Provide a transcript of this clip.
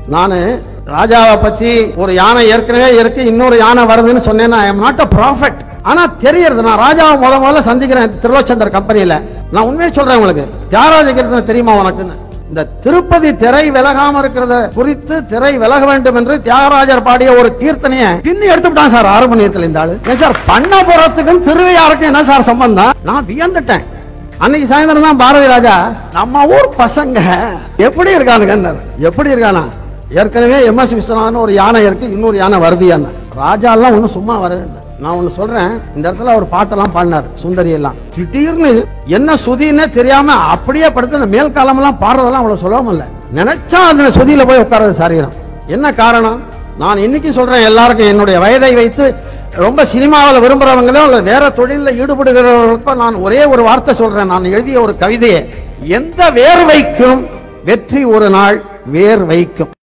நானு ராஜாவை பத்தி ஒரு யானை ஏற்கனவே இருக்கு இன்னொரு யானை வருதுன்னு சொன்னேன்னா I am not a prophet ஆனா தெரியறது நான் ராஜாவை முத முதல்ல சந்திக்கிறேன் திருலோச்சந்தர் கம்பெனியில நான் உண்மையை சொல்றேன் உங்களுக்கு தியாகராஜ கீர்த்தனை தெரியுமா உனக்குன்னு இந்த திருப்பதி திரை விலகாம இருக்கிறத குறித்து திரை விலக வேண்டும் என்று தியாகராஜர் பாடிய ஒரு கீர்த்தனையை பின்னி எடுத்துட்டான் சார் ஆறுமணியத்தில் இந்த ஆளு ஏன் சார் பண்ணபுரத்துக்கும் திருவையாருக்கும் என்ன சார் சம்பந்தம் நான் வியந்துட்டேன் அன்னைக்கு சாயந்தரம் தான் பாரதி ராஜா நம்ம ஊர் பசங்க எப்படி இருக்கானுங்க எப்படி இருக்கானா ஏற்கனவே எம் எஸ் விஸ்வநாதன் ஒரு யானை இருக்கு இன்னொரு யானை வருதியான்னு ராஜா எல்லாம் ஒன்றும் சும்மா வரவே இல்லை நான் ஒன்னு சொல்றேன் இந்த இடத்துல அவர் பாட்டெல்லாம் பாடினார் சுந்தரி எல்லாம் திடீர்னு என்ன சுதின்னே தெரியாம அப்படியே படுத்து அந்த மேல் காலம் எல்லாம் பாடுறதெல்லாம் அவ்வளவு சுலபம் இல்ல நினைச்சா அந்த சுதியில போய் உட்கார்றது சாரீரம் என்ன காரணம் நான் இன்னைக்கு சொல்றேன் எல்லாருக்கும் என்னுடைய வயதை வைத்து ரொம்ப சினிமாவில் விரும்புறவங்களோ இல்ல வேற தொழிலில் ஈடுபடுகிறவர்களுக்கும் நான் ஒரே ஒரு வார்த்தை சொல்றேன் நான் எழுதிய ஒரு கவிதையை எந்த வேர் வைக்கும் வெற்றி ஒரு நாள் வேர் வைக்கும்